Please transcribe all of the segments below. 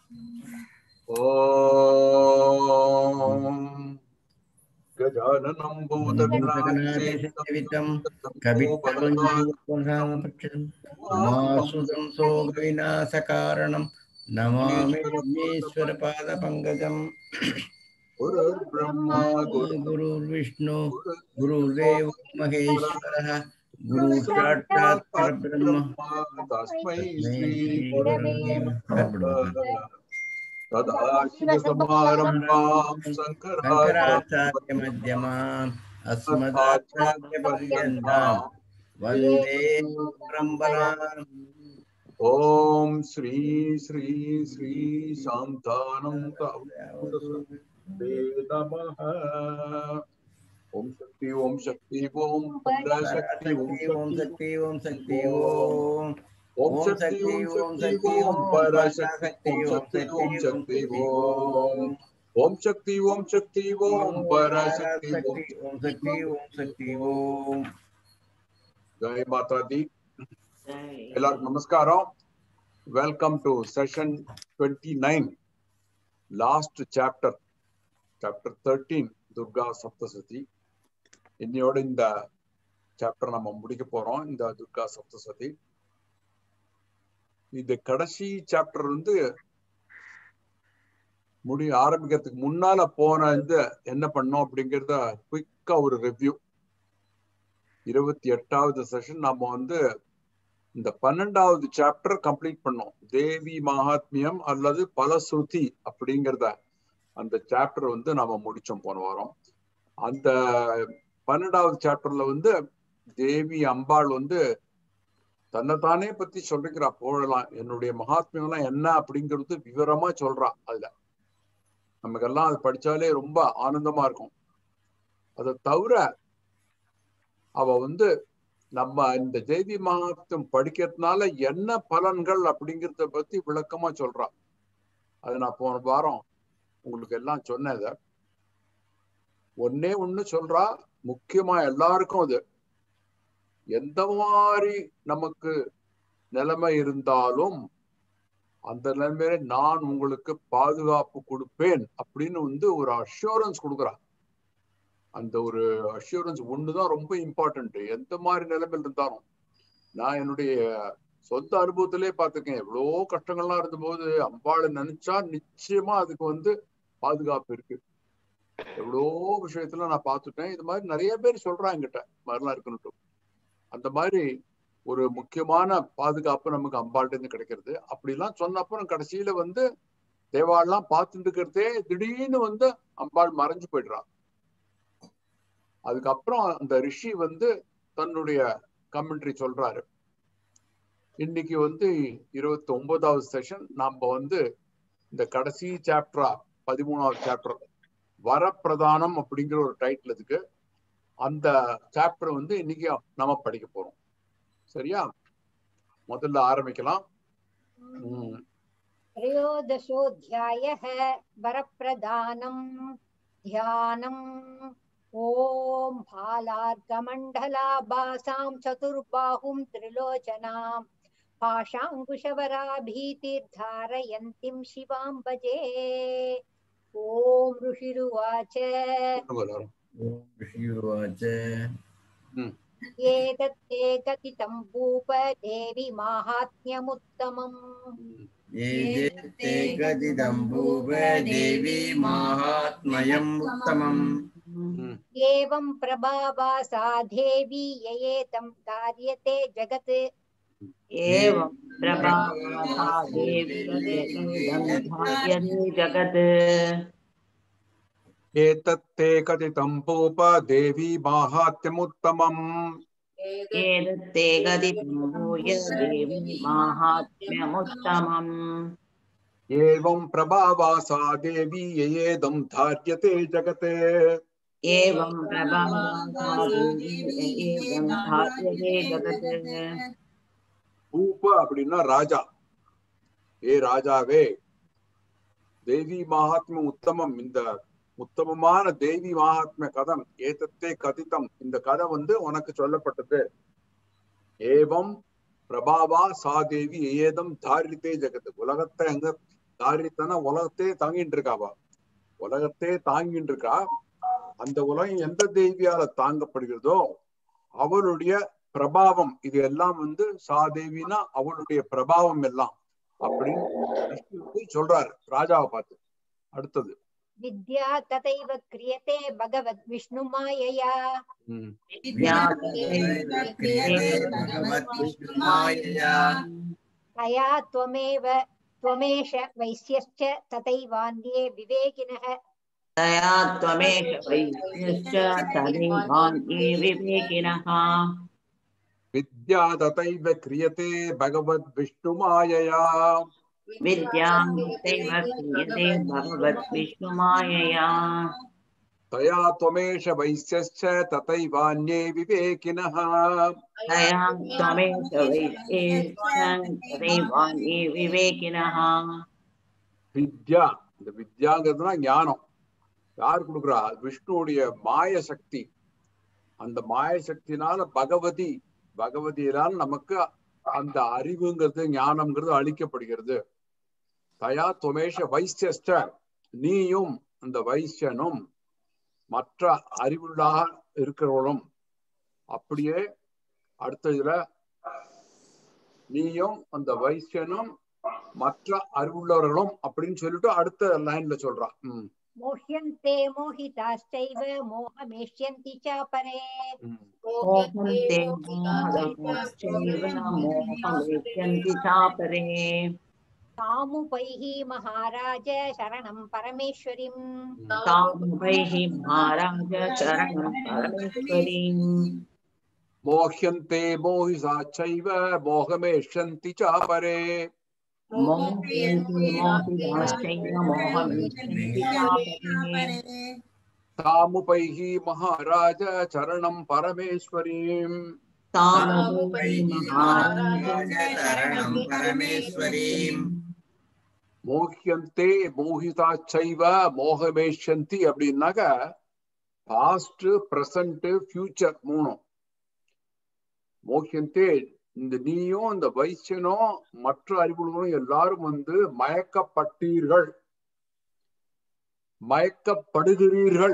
ॐ गजाननं भूतगणातिसेवितं कवित्वपक्षं उमासुतं सोगविनाशकारणं नमामि विघ्नेश्वरपादपङ्कजम् गुरुर्ब्रह्मा गुरुर्विष्णु गुरुर्देव महेश्वरः गुरु साक्षात् परब्रह्म तस्मै तस्मै श्रीगुरवे श्रीगुरवे सदाशिवसमारम्भां शङ्कराचार्यमध्यमाम् अस्मदाचार्यपर्यन्तां वन्दे परम्पराम् ॐ श्री श्री श्री शान्तानन्द ते नमः ॐ शक्ति ॐ शक्ति ॐ पराशक्ति ॐ शक्ति ॐ शक्ति ॐ ॐ शक्ति ॐ शक्ति ॐ पराशक्ति ॐ शक्ति ॐ शक्ति ॐ ॐ शक्ति ॐ शक्ति ॐ पराशक्ति ॐ ॐ शक्ति ॐ शक्ति ॐ जय माता दी எல்லாருக்கும் நமஸ்காரம் welcome to session twenty nine last chapter chapter thirteen Durga Saptashati இன்னையோட இந்த சாப்டர் நம்ம முடிக்க போறோம் இந்த துர்கா சப்தசதி இந்த கடைசி சாப்டர் வந்து முடி ஆரம்பிக்கிறதுக்கு முன்னால போன இந்த என்ன பண்ணோம் அப்படிங்கறத குயிக்கா ஒரு ரிவ்யூ இருபத்தி எட்டாவது செஷன் நம்ம வந்து இந்த பன்னெண்டாவது சாப்டர் கம்ப்ளீட் பண்ணோம் தேவி மகாத்மியம் அல்லது பலஸ்ருதி அப்படிங்கிறத அந்த சாப்டர் வந்து நாம முடிச்சோம் போன வாரம் அந்த பன்னெண்டாவது சாப்டர்ல வந்து தேவி அம்பாள் வந்து தன்னைத்தானே பத்தி சொல்லிக்கிறா போழலாம் என்னுடைய மகாத்மியம் எல்லாம் என்ன அப்படிங்கிறது விவரமா சொல்றா அதுல நமக்கெல்லாம் அது படிச்சாலே ரொம்ப ஆனந்தமா இருக்கும் அதை தவிர அவ வந்து நம்ம இந்த தேவி மகாத்மியம் படிக்கிறதுனால என்ன பலன்கள் அப்படிங்கிறத பத்தி விளக்கமா சொல்றா அது நான் போன வாரம் உங்களுக்கு எல்லாம் சொன்னத ஒன்னே ஒண்ணு சொல்றா முக்கியமா எல்லாருக்கும் அது எந்த மாதிரி நமக்கு நிலைமை இருந்தாலும் அந்த நிலைமையில நான் உங்களுக்கு பாதுகாப்பு கொடுப்பேன் அப்படின்னு வந்து ஒரு அஷூரன்ஸ் கொடுக்குறா அந்த ஒரு அஷூரன்ஸ் ஒண்ணுதான் ரொம்ப இம்பார்ட்டன்ட் எந்த மாதிரி நிலைமையில் இருந்தாலும் நான் என்னுடைய சொந்த அனுபவத்திலே பார்த்துருக்கேன் எவ்வளோ கஷ்டங்கள்லாம் இருந்தபோது அம்பாளை நினைச்சா நிச்சயமா அதுக்கு வந்து பாதுகாப்பு இருக்கு எவ்வளோ விஷயத்துல நான் பார்த்துட்டேன் இது மாதிரி நிறைய பேர் சொல்றாங்க என்கிட்ட மாதிரிலாம் இருக்கணும் அந்த மாதிரி ஒரு முக்கியமான பாதுகாப்பு நமக்கு அம்பாள்கிட்ட இருந்து கிடைக்கிறது அப்படிலாம் சொன்ன அப்புறம் கடைசியில வந்து தேவாலெல்லாம் பார்த்துட்டு இருக்கிறதே திடீர்னு வந்து அம்பாள் மறைஞ்சு போயிடுறான் அதுக்கப்புறம் அந்த ரிஷி வந்து தன்னுடைய கமெண்ட்ரி சொல்றாரு இன்னைக்கு வந்து இருபத்தி ஒன்பதாவது செஷன் நாம வந்து இந்த கடைசி சாப்டரா பதிமூணாவது சாப்டர் வரப்பிரதானம் அப்படிங்கிற ஒரு டைட்டில் இதுக்கு அந்த சாப்டர் வந்து இன்னைக்கு நம்ம படிக்க போறோம் சரியா முதல்ல ஆரம்பிக்கலாம் உம் त्रयोदशोऽध्यायः वरप्रदानम् ध्यानम् ॐ भालार्कमण्डलाभासां चतुर्बाहुं त्रिलोचनां पाशाङ्कुशवराभीतिर्धारयन्तीं शिवां भजे ॐ ऋषिरुवाच எல்லாரும். ॐ ऋषिरुवाच एतत्ते कथितं भूप देवि माहात्म्यमुत्तमम् ये ते गदिदं भूव देवी माहात्म्यम् उत्तमम् உம் एवं प्रभावा सा देवी ययेतं कार्यते जगत् एवं प्रभावता देवी यदेदं ध्यायते जगत् एतत्ते कथितं भूप देवी माहात्म्यमुत्तमम् एतत्ते गदितं भूय देवी माहात्म्यमुत्तमम् एवं प्रभावा सा देवी ययेदं धार्यते जगते एवं प्रभावता देवी यदेदं ध्यायते जगत् பூப்ப அப்படின்னா ராஜா ஏ ராஜாவே தேவி மகாத்மியம் உத்தமம் இந்த உத்தமமான தேவி மகாத்மிய கதம் ஏதத்தே கதிதம் இந்த கதை வந்து உனக்கு சொல்லப்பட்டது ஏவம் பிரபாவா சா தேவி ஏதம் தாரித்தே ஜெகத் உலகத்தை எங்க தாரித்தனா உலகத்தையே தாங்கிட்டு இருக்காவா உலகத்தையே தாங்கிட்டு இருக்கா அந்த உலகம் எந்த தேவியால தாங்கப்படுகிறதோ அவளுடைய பிரபாவம் இது எல்லாம் வந்து சாதேவினா அவளுடைய பிரபாவம் எல்லாம் அப்படின்னு விஷ்ணு சொல்றாரு ராஜாவை பார்த்து அடுத்தது विद्या तथैव क्रियते भगवद् विष्णुमायया உம் भगवद्विष्णुमायया तया त्वमेव त्वमेष वैश्यश्च तथैवान्ये विवेकिनः तया त्वमेष वैद्यश्च तदैवान् ये विवेकिनः வித்யா ததைவ கிரியதே பகவத் விஷ்ணு மாயையா विद्यां तैव क्रियते भगवद्विष्णुमायया தயா त्वमेष வைசியश्च ததைவாन्ये விவேகினः तया त्वमेष वैद्यश्च तदैवान् ये विवेकिनः வித்யா இந்த வித்யாங்கிறதுனா ஞானம் யார் கொடுக்குறா விஷ்ணுவுடைய மாய சக்தி அந்த மாய சக்தினால பகவதி பகவதியினால் நமக்கு அந்த அறிவுங்கிறது ஞானம்ங்கிறது அளிக்கப்படுகிறது தயா துமேஷ வைசியஸ்ட நீயும் அந்த வைசியனும் மற்ற அறிவுள்ளாக இருக்கிறவளும் அப்படியே அடுத்த இதுல நீயும் அந்த வைசியனும் மற்ற அறிவுள்ளவர்களும் அப்படின்னு சொல்லிட்டு அடுத்த லைன்ல சொல்றான் உம் मोह्यन्ते मोहिताश्चैव मोहमेष्यन्ति च परे உம் मोहन्ते मोहश्चैव मोहमेष्यन्ति चापरे कामुपैः महाराज शरणं परमेश्वरीम् तामुपैः महाराज शरणं परमेश्वरीम् மோஹ்யந்தே மோகிசாச்சைவ மோகமேஷந்தி சாபரே मोहन्ति मोहिताश्चैव मोहमेष्यन्ति चापरे தாமுபைஹி மகாராஜ சரணம் பரமேஸ்வரீம் तामुपैः महाराज शरणं परमेश्वरीम् மோஹ்யந்தே மோகிதாச்சைவ மோகமேஷந்தி அப்படின்னாக்க பாஸ்ட் பிரசன்ட் ஃபியூச்சர் மூணும் மோஹ்யந்தே இந்த நீயும் இந்த வைசியனும் மற்ற அறிவுகளும் எல்லாரும் வந்து மயக்கப்பட்டீர்கள் மயக்கப்படுகிறீர்கள்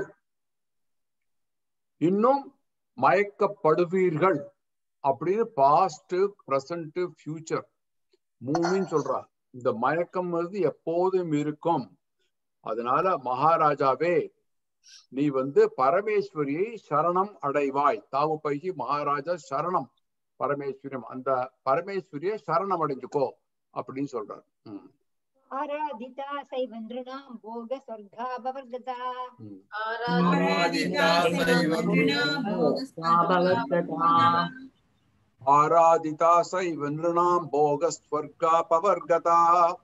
இன்னும் மயக்கப்படுவீர்கள் அப்படின்னு பாஸ்ட் பிரசன்ட் ஃபியூச்சர் மூணுன்னு சொல்றா இந்த மயக்கம் வந்து எப்போதும் இருக்கும் அதனால மகாராஜாவே நீ வந்து பரமேஸ்வரியை சரணம் அடைவாய் தாவுபைகி மகாராஜா சரணம் பரமேஸ்வரியம் அந்த பரமேஸ்வரியை சரணம் அடைஞ்சுக்கோ அப்படின்னு சொல்றாரு ம், आराधिता सैव नृणां भोगस्वर्गाभवर्गता ம். आराधिता भगवद्गता ஆராதிதா சைவ நிருணாம் போக ஸ்வர்கா பவர்கதா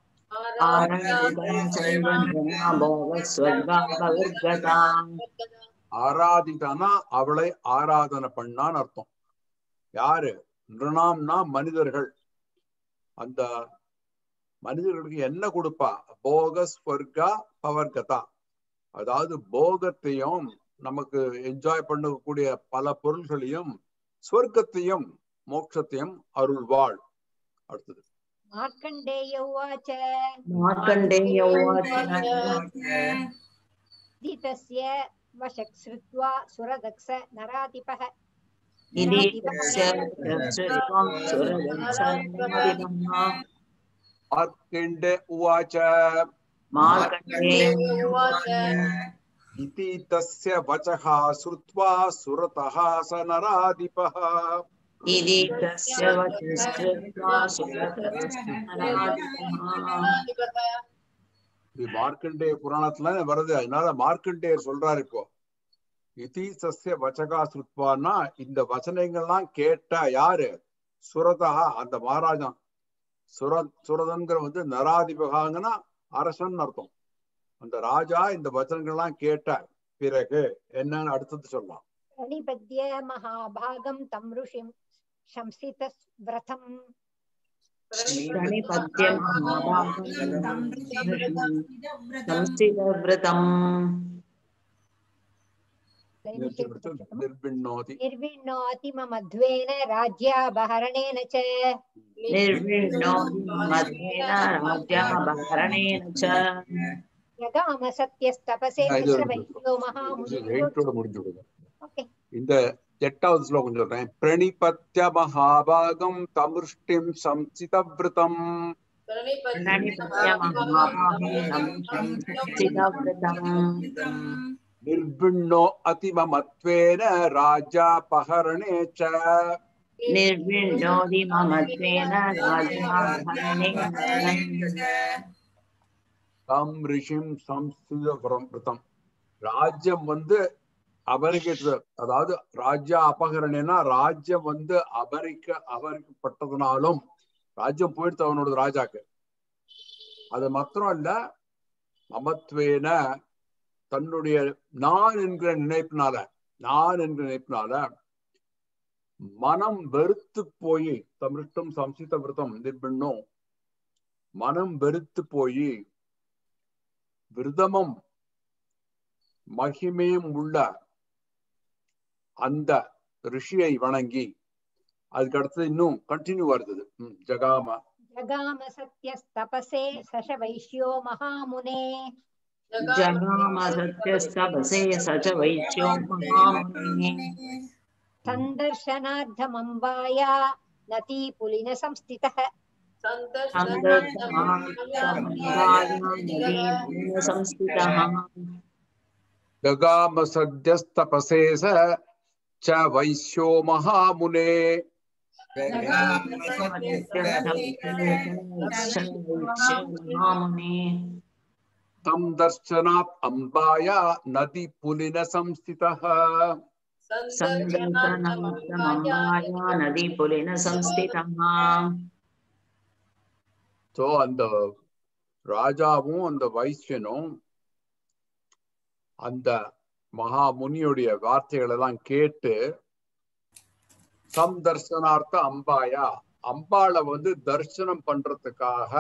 भोगस्वर्गापवर्गता ஆராதிதானா அவளை ஆராதனை பண்ணான்னு அர்த்தம் யாரு நிருணாம்னா மனிதர்கள் அந்த மனிதர்களுக்கு என்ன கொடுப்பா போக ஸ்வர்கா பவர்கதா அதாவது போகத்தையும் நமக்கு என்ஜாய் பண்ணக்கூடிய பல பொருள்களையும் ஸ்வர்க்கத்தையும் மோட்சத்தையும் அருள்வாள் அடுத்தது मार्कण्डेय उवाच मार्कण्डेय उवाच दितस्य वशक् श्रुत्वा सुरदक्ष नराधिपः इति तस्य श्रुत्वा सुरदर्शनमदिनः மார்க்கண்டே உவாச்ச मार्कण्डेय इति तस्य वचः श्रुत्वा सुरतः स नराधिपः इति तस्य वचश्रुत्वा सुरदर्शनमदिनः இது மார்க்கண்டேய புராணத்துல வருது அதனால மார்க்கண்டேயர் சொல்றாரு இப்போ இதி சஸ்ய வச்சகா சுத்வான்னா இந்த வசனங்கள்லாம் கேட்ட யாரு சுரதா அந்த மகாராஜா சுர சுரதன்கிற வந்து நராதிபகாங்கன்னா அரசன் அர்த்தம் அந்த ராஜா இந்த வசனங்கள்லாம் கேட்ட பிறகு என்னன்னு அடுத்தது சொல்லலாம் प्रणिपद्य महाभागं तं ऋषिं शंसितव्रतम् प्रणिपद्य महाभागं संस्थितव्रतम् निर्भिन्नोति निर्विण्णोति ममध्वेन राज्यापहरणेन च निर्विण्णो मध्येन राज्यापहरणेन च यगाम सत्यस्तपसे ஆ, இது ஒரு वैश्यो महामुनिः எயிட்டோட முடிஞ்சு விடுங்க ओके இந்த எட்டாவது ஸ்லோகம் சொல்றேன் பிரணிபத்ய மகாபாகம் தமிருஷ்டிம் சம்சிதவிரதம் प्रणिपत्यमहाभागम् निर्भिन्नो अतिममत्वेन राज्यापहरणे च निर्विण्णोदि ममत्वेन राज्याभरणेन தம் ரிஷிம் சம்ஸ்கிருதம் ராஜ்யம் வந்து அபரிக்கிறது அதாவது ராஜ்ய அபகரணேனா ராஜ்யம் வந்து அபரிக்க அபரிக்கப்பட்டதுனாலும் ராஜ்யம் போயிடுத்து அவனோட ராஜாக்கு அது மாத்திரம் இல்ல மமத்வேன தன்னுடைய நான் என்கிற நினைப்பினால நான் என்கிற நினைப்பினால மனம் வெறுத்து போய் தமிழ்ட்டும் சம்சித விரதம் நிர்பின்னும் மனம் வெறுத்து போய் விரதமும் மகிமையும் உள்ள அந்த ரிஷியை வணங்கி அதுக்கு அடுத்தது இன்னும் கண்டினியூ வருது ம், ஜகாம जगाम सत्यस्तपसे सश वैश्यो महामुने जगाम सत्यस्तपसे स च वैश्यो महामुनिः सन्दर्शनार्थमम्बाया नती पुलिन संस्थितः संस्थितः जगाम सद्यस्तपसे स च वैश्यो महामुने तं दर्शनात् अम्बाया नदी पुलिन संस्थितः सन्दर्शनार्थमम्बाया नदीपुलिन संस्थितः சோ அந்த ராஜாவும் அந்த வைசியனும் அந்த மகா முனியுடைய வார்த்தைகள் எல்லாம் கேட்டு சம்தர்சனார்த்த அம்பாயா அம்பாளை வந்து தரிசனம் பண்றதுக்காக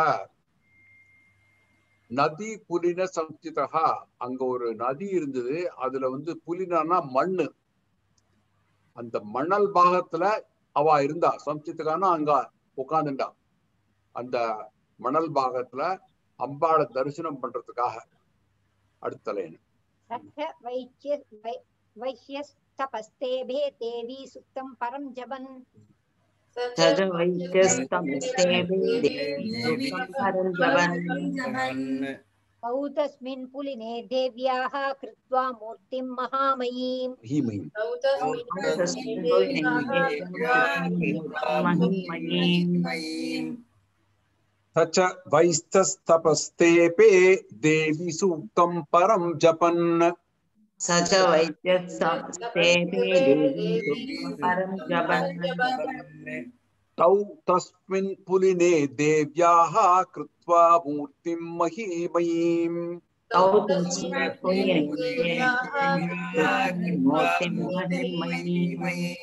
நதி புலின சம்ஸ்திதா அங்க ஒரு நதி இருந்தது அதுல வந்து புலினானா மண்ணு அந்த மணல் பாகத்துல அவ இருந்தா சம்ஸ்திதகானா அங்க உட்கார்ந்துட்டா அந்த மணல் பாகத்துல அம்பாளை தரிசனம் பண்றதுக்காக அடுத்த லைன் सख वैश्य वै- वैश्यस्तपस्तेभे देवी सुप्तं परं जपन् सज वैद्यस्तमस्ते परं जपन् कौ तस्मिन् पुलिने देव्याः कृत्वा मूर्तिं महामयीम् ஹீமையும் तच वैस्तस्तपस्तेपे देवी सूक्तं परं जपन् स च वैद्यस्तमस्तेऽपि देवी परं जपन् तौ तस्मिन् पुलिने देव्याः कृत्वा मूर्तिं महीमयीम् तौ तस्मिन् पुण्ये मूर्तिं महिमयीम्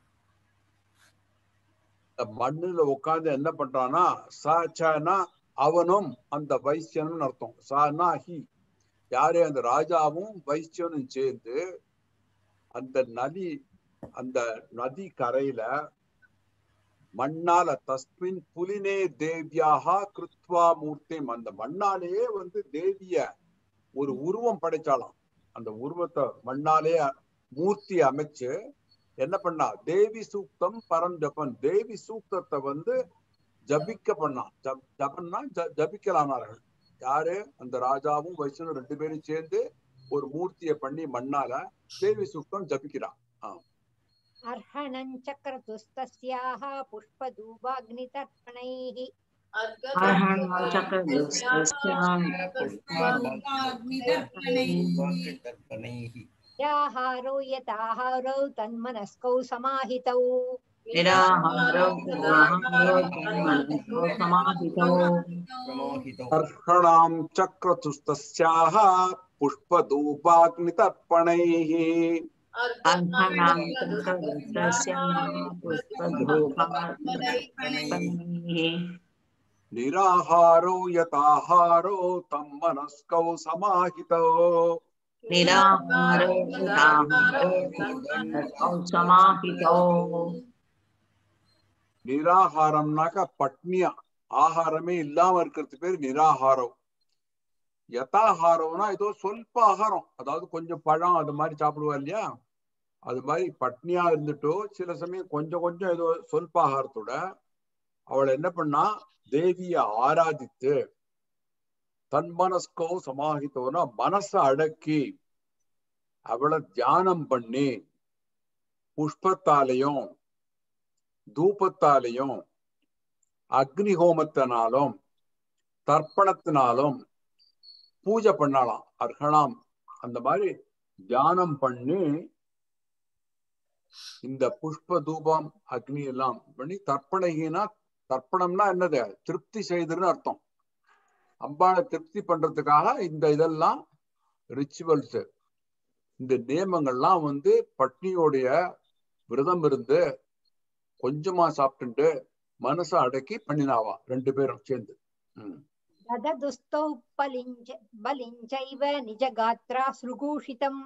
இந்த மண்ணுல உட்கார்ந்து என்ன பண்றானா சாச்சனா அவனும் அந்த வைசியனும் அர்த்தம் சானா ஹி யாரு அந்த ராஜாவும் வைசியனும் சேர்ந்து அந்த நதி அந்த நதி கரையில மண்ணால தஸ்மின் புலினே தேவியாக கிருத்வா மூர்த்திம் அந்த மண்ணாலேயே வந்து தேவிய ஒரு உருவம் படைச்சாலாம் அந்த உருவத்தை மண்ணாலே மூர்த்தி அமைச்சு என்ன பண்ணா தேவி சூக்தம் பரம் ஜபன் தேவி சூக்தத்தை வந்து ஜபிக்க பண்ணான் ஜப் ஜபன்னா ஜ- ஜபிக்கலானார்கள் யாரு அந்த ராஜாவும் வைஷ்ணவரும் ரெண்டு பேரும் சேர்ந்து ஒரு மூர்த்தியை பண்ணி மண்ணால தேவி சூக்தம் ஜபிக்கிறான் अर्हणं चक्रतुस्तस्याः पुष्पधूपाग्नितर्पणैः याहारो यताहारौ तन्मनस्कौ समाहितौ निराहारो निराहारो तन्मनसो समाहितौ अर्हणां चक्रतुस्तस्याः पुष्पधूपाग्नितर्पणैः अर्हणां तत्रस्याः पुष्पधूपात्मनैः निराहारो यताहारो तं मनस्कौ समाहितौ निराहारो निराहारो समाहितो நிராகாரம்னாக்கா பட்னியா ஆகாரமே இல்லாம இருக்கிறது பேர் நிராகாரம் யதாகாரம்னா ஏதோ சொல்ப ஆகாரம் அதாவது கொஞ்சம் பழம் அது மாதிரி சாப்பிடுவா இல்லையா அது மாதிரி பட்னியா இருந்துட்டோ சில சமயம் கொஞ்சம் கொஞ்சம் ஏதோ சொல்ப ஆகாரத்தோட அவளை என்ன பண்ணா தேவிய ஆராதித்து தன் மனஸ்கோ சமாஹித்தோனா மனசை அடக்கி அவளை தியானம் பண்ணி புஷ்பத்தாலையும் தூபத்தாலையும் அக்னி ஹோமத்தினாலும் தர்ப்பணத்தினாலும் பூஜை பண்ணலாம் அர்ஹணாம் அந்த மாதிரி தியானம் பண்ணி இந்த புஷ்ப தூபம் அக்னி எல்லாம் பண்ணி தர்ப்பணைகினா தர்ப்பணம்னா என்னது திருப்தி செய்துன்னு அர்த்தம் அம்பாளை திருப்தி பண்றதுக்காக இந்த இதெல்லாம் ரிச்சுவல்ஸ் இந்த நியமங்கள்லாம் வந்து பட்னியோடைய விரதம் இருந்து கொஞ்சமா சாப்பிட்டுட்டு மனசை அடக்கி பண்ணினாவா ரெண்டு பேரும் சேர்ந்து ம். दददुस्तौ बलिञ्च बलिञ्चैव निजगात्रा सृगूषितम्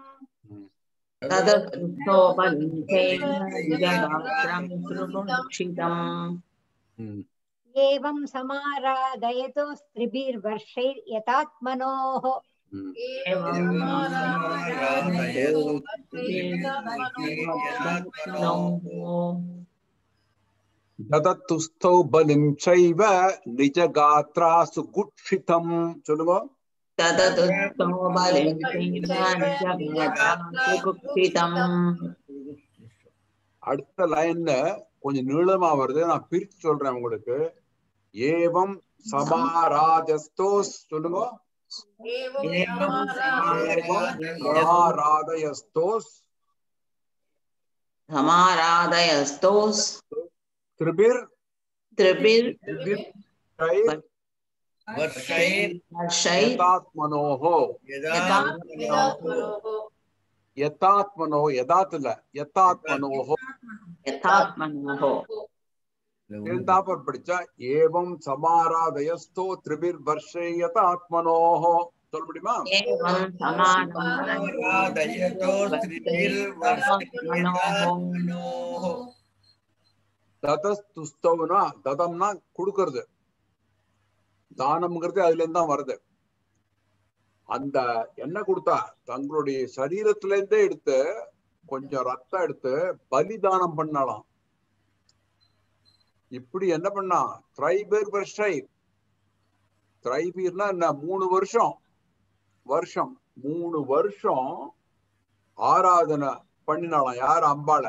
तदसोपलिङ्गेन निजगात्रं सुरक्षितम् ம். एवं समाराधयतो स्त्रिभिर्वर्षैर्यतात्मनोः ம். ததத்துஸ்தௌ பலிம் சைவ நிஜ காத்ராசு குட்சிதம் சொல்லுங்க அடுத்த லைன்ல கொஞ்சம் நீளமா வருது நான் பிரிச்சு சொல்றேன் உங்களுக்கு ஏவம் சமாராஜஸ்தோஸ் சொல்லுங்க சமாராதயஸ்தோஸ் समाराधयस्तोस् திரிபிர் त्रिभिर् திரிபிர் தைர் वर्षैर् वर्षैः யதாத்மனோஹோ யதாத்மனோ யதாத் இல்ல யதாத்மனோஹோ यथात्मनोः எழுந்தாப்பர் படிச்சா ஏவம் சமாராதயஸ்தோ திரிபிர் வர்ஷே யதாத்மனோஹோ சொல்ல முடியுமா एवं समाराधयतो स्त्रिभिर्वर्षैर्यतात्मनोः ததஸ்துஸ்தவனா ததம்னா கொடுக்கறது தானம்ங்கிறது அதுல இருந்து தான் வருது அந்த என்ன கொடுத்தா தங்களுடைய சரீரத்துல இருந்தே எடுத்து கொஞ்சம் ரத்தம் எடுத்து பலிதானம் பண்ணலாம் இப்படி என்ன பண்ணா திரைபேர் வருஷை திரைபீர்னா என்ன மூணு வருஷம் வருஷம் மூணு வருஷம் ஆராதனை பண்ணினாலாம் யார் அம்பாள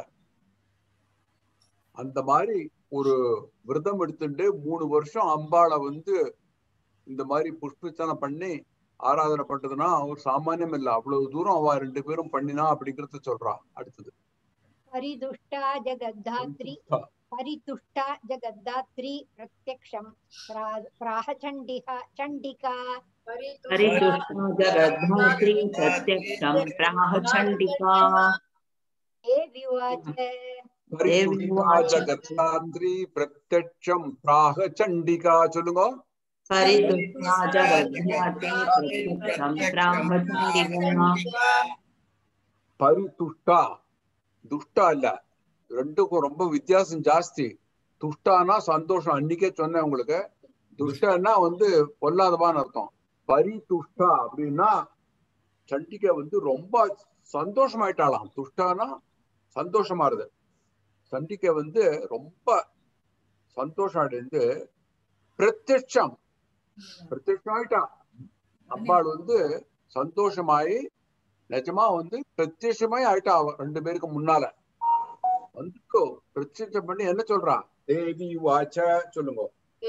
அந்த மாதிரி ஒரு விரதம் எடுத்துட்டு மூணு வருஷம் அம்பாளை வந்து இந்த மாதிரி புஷ்பிச்சனை பண்ணி ஆராதனை பண்றதுன்னா ஒரு சாமானியம் இல்ல அவ்வளவு தூரம் அவ ரெண்டு பேரும் பண்ணினா அப்படிங்கறத சொல்றா அடுத்தது परिदुष्टा जगद्धात्री परितुष्टा जगद्धात्री प्रत्यक्षं प्रा- प्राह चण्डिका चण्डिका परितुष्टा जगद्धात्री प्रत्यक्षं प्राह चण्डिका देव्युवाच பரிதுஷ்டா ஜகத்ராத்ரி பிரத்யட்சம் பிராக சண்டிகா சொல்லுங்க परितुष्टा जगद्धात्री प्रत्यक्षं प्राह चण्डिका பரிதுஷ்டா துஷ்டா இல்ல ரெண்டுக்கும் ரொம்ப வித்தியாசம் ஜாஸ்தி துஷ்டானா சந்தோஷம் அன்னைக்கே சொன்னேன் உங்களுக்கு துஷ்டன்னா வந்து பொல்லாதவான்னு அர்த்தம் பரிதுஷ்டா அப்படின்னா சண்டிகை வந்து ரொம்ப சந்தோஷமாயிட்டாளாம் துஷ்டானா சந்தோஷமா இருது சண்டிகை வந்து ரொம்ப சந்தோஷம் அடைந்து பிரத்யட்சம் பிரத்யட்சம் ஆயிட்டா அம்பாள் வந்து சந்தோஷமாயி நிஜமா வந்து பிரத்யட்சமாய் ஆயிட்டா அவ ரெண்டு பேருக்கு முன்னால வந்துக்கோ பிரத்யட்சம் பண்ணி என்ன சொல்றா தேவி வாச்ச சொல்லுங்க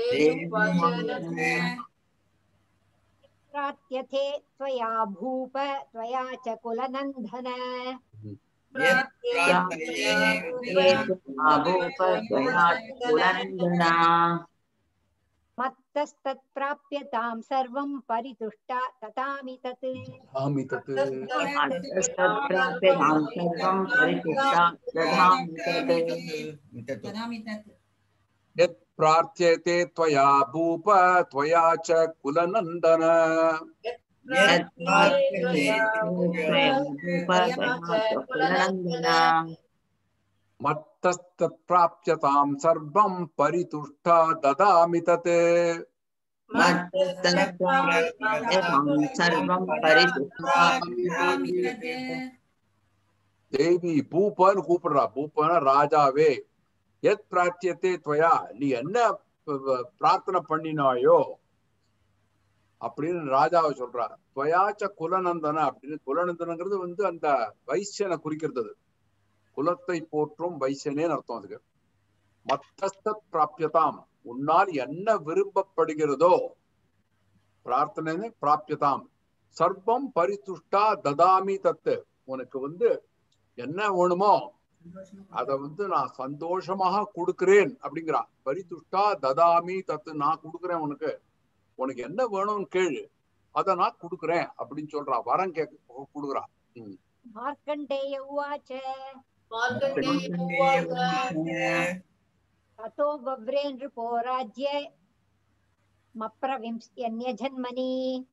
प्रार्थ्यते त्वया भूप त्वया च कुलनन्दन आभूप त्वया कुलन्दना मत्तस्तत्प्राप्यतां सर्वं परितुष्टा तथामि तत् ஆமி தத்து तत्प्राप्यतां सर्वं परितुष्टा दधामि तत् यत् प्रार्थ्यते त्वया भूप त्वया च कुलनन्दन यत्प्राप्यते मत्तस्तत्प्राप्यतां सर्वं परितुष्टा ददामि तत् सर्वं परितुष्टा தேவி பூப்பன்னு கூப்பிடுறா பூப்பன ராஜாவே எத் பிரார்த்தியத்தை துவயா நீ என்ன ப- ப- பிரார்த்தனை பண்ணினாயோ அப்படின்னு ராஜாவை சொல்றா துவயாச்ச குலநந்தன அப்படின்னு குலநந்தனங்கிறது வந்து அந்த வைசியனை குறிக்கிறது அது. குலத்தை போற்றும் வைசியனேன்னு அர்த்தம் அதுக்கு மத்தஸ்த பிராபியதாம் உன்னால் என்ன விரும்பப்படுகிறதோ பிரார்த்தனை பிராபியதாம் சர்வம் பரிதுஷ்டா ததாமி தத்து உனக்கு வந்து என்ன வேணுமோ அத வந்து நான் சந்தோஷமாக கொடுக்கிறேன் அப்படிங்கிறான் பரிதுஷ்டா ததாமி தத்து நான் கொடுக்கிறேன் உனக்கு உனக்கு என்ன வேணும்னு கேளு அத நான் கொடுக்கிறேன் அப்படின்னு சொல்றா வரம் கேட்க கொடுக்குறான் மார்க்கண்டேய உவாச்ச मार्कण्डेय ततो बव्रे नृपो राज्ये मप्रविंस्यन्यजन्मनि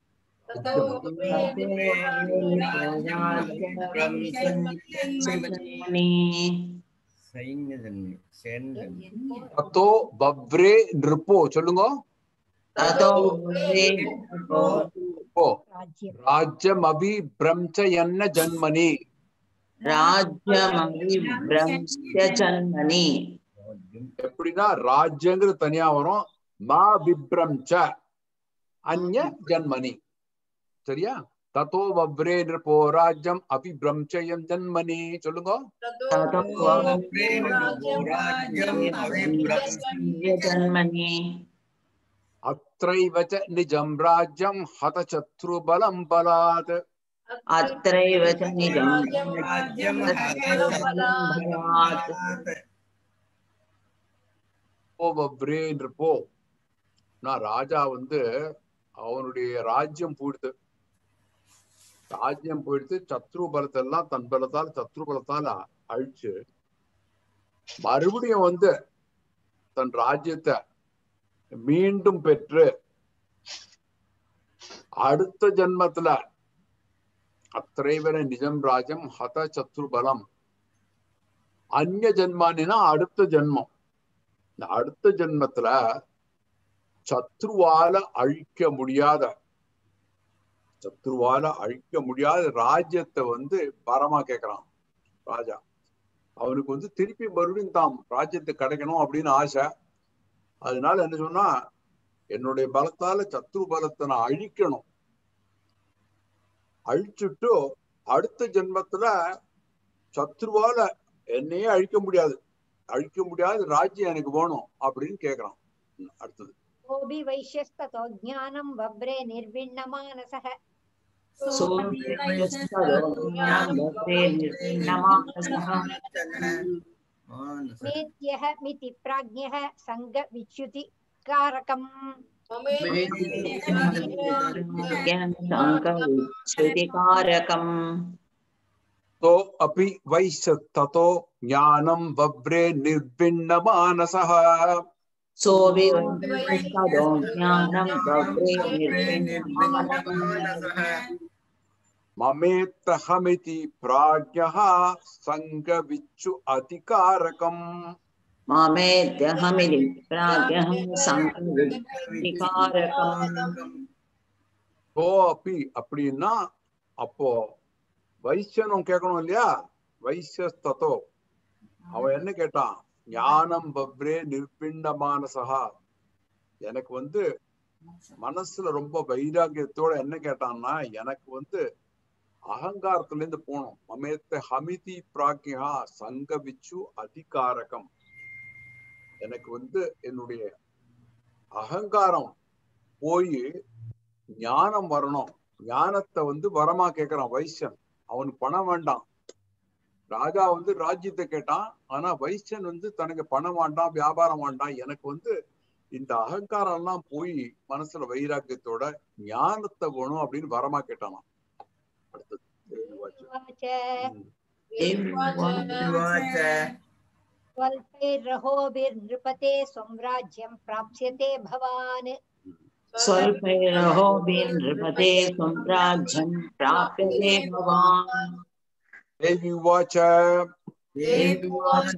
सैन्यजन्मे सैन्यजन्मे தத்தோ பவ்ரே நிருப்போ சொல்லுங்க ஓ राज्ये ராஜ்யம் அபி பிரம்ச என்ன ஜன்மனி ராஜ்யமவிப்ரம்ஸ்ய ஜன்மனி எப்படின்னா ராஜ்யங்கிறது தனியா வரும் மா விப்ரம்ச அந்ய ஜன்மனி சரியா தத்தோ வவ்ரே நிருப்போ ராஜ்யம் அபி பிரம்சயம் ஜன்மனி சொல்லுங்க ஜன்மனி அத்ரைவ ச நிஜம் ராஜ்யம் ஹதசத்ரு பலம் பலாத் அத்ரைவ ச நிஜம் பலாத் ஓ வவ்ரே நிருப்போ நான் ராஜா வந்து அவனுடைய ராஜ்யம் போயிடுது ராஜ்யம் போயிடுத்து சத்ரு பலத்தை எல்லாம் தன் பலத்தால் சத்ரு பலத்தால் அ- அழிச்சு மறுபடியும் வந்து தன் ராஜ்யத்தை மீண்டும் பெற்று அடுத்த ஜென்மத்துல அத்திரைவர நிஜம் ராஜ்யம் ஹத சத்ரு பலம் அந்நிய ஜென்மானினா அடுத்த ஜென்மம் இந்த அடுத்த ஜென்மத்துல சத்ருவால அழிக்க முடியாத சத்ருவால அழிக்க முடியாத ராஜ்யத்தை வந்து பரமா கேக்குறான் ராஜா அவனுக்கு வந்து திருப்பி மறுபடியும் தாம் ராஜ்யத்தை கிடைக்கணும் அப்படின்னு ஆசை அதனால என்ன சொன்னா என்னுடைய பலத்தால சத்ரு பலத்தை நான் அழிக்கணும் அழிச்சுட்டு அடுத்த ஜென்மத்துல சத்ருவால என்னையே அழிக்க முடியாது அழிக்க முடியாத ராஜ்யம் எனக்கு வேணும் அப்படின்னு கேக்குறான் ம், அடுத்தது कोऽपि वैश्यस्ततो ज्ञानं बव्रे निर्विण्णमानसः मेत्यः मिति प्राज्ञः सङ्गविच्युतिकारकम् श्रुतिकारकम् तो अपि वैश्य ततो ज्ञानं बव्रे निर्भिन्नमानसः सोऽविवन्दो ज्ञानं बव्रे निर्विण्णमानसः ममेत्तहमिति प्राज्ञः सङ्गविच्छु अतिकारकम् मामेत्यहमिति प्राज्ञः सङ्कल्पिकारकम् तो अपि அப்படின்னா அப்போ வைசியனும் கேட்கணும் இல்லையா வைசிய தத்தோ அவன் என்ன கேட்டான் ஞானம் பவ்ரே நிர்பிண்டமானசகா எனக்கு வந்து மனசுல ரொம்ப வைராகியத்தோட என்ன கேட்டான்னா எனக்கு வந்து அகங்காரத்துல இருந்து போகணும் மமேத்த ஹமிதி பிராக்கியா சங்கவிச்சு அதிகாரகம் எனக்கு வந்து என்னுடைய அகங்காரம் போய் ஞானம் வரணும் ஞானத்தை வந்து வரமா கேக்குறான் வைசியன் அவனுக்கு பணம் வேண்டாம் ராஜா வந்து ராஜ்யத்தை கேட்டான் ஆனா வைசியன் வந்து தனக்கு பணம் வேண்டாம் வியாபாரம் வேண்டாம் எனக்கு வந்து இந்த அகங்காரம் எல்லாம் போய் மனசுல வைராக்கியத்தோட ஞானத்தை வேணும் அப்படின்னு வரமா கேட்டானாம் அடுத்தது उवाच उवाच स्वल्पैर्रहोभिर्नृपते स्वं राज्यं प्राप्स्यते भवान् स्वल्पैरहोभिन् नृपते सम्राज्यं प्राप्यते भवान् தேவி உவாச்ச देव्युवाच